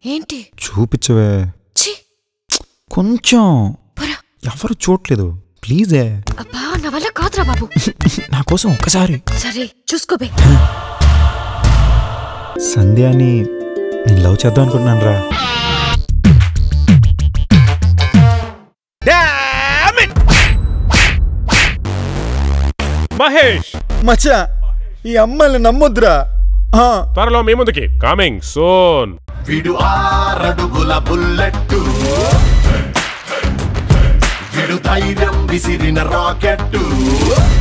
ఏంటి చూపించవే ఛీ కొంచెం పొరా ఎవరు చూడలేదు ప్లీజే అబ్బా నా వల్ల కాదురా బాబు నా కోసం ఒక్కసారి సరే చూసుకోబే సంధ్యాని నేను లవ్ చేద్దాం అనుకుంటున్నాను రా మహేష్ మచ్చా ఈ అమ్మాయిని నమ్మొద్దురా త్వరలో మీ ముందుకి కమింగ్ సోన్ విడు ఆరడుగుల బుల్లెట్టు విడు ధైర్యం విసిరిన రాకెట్టు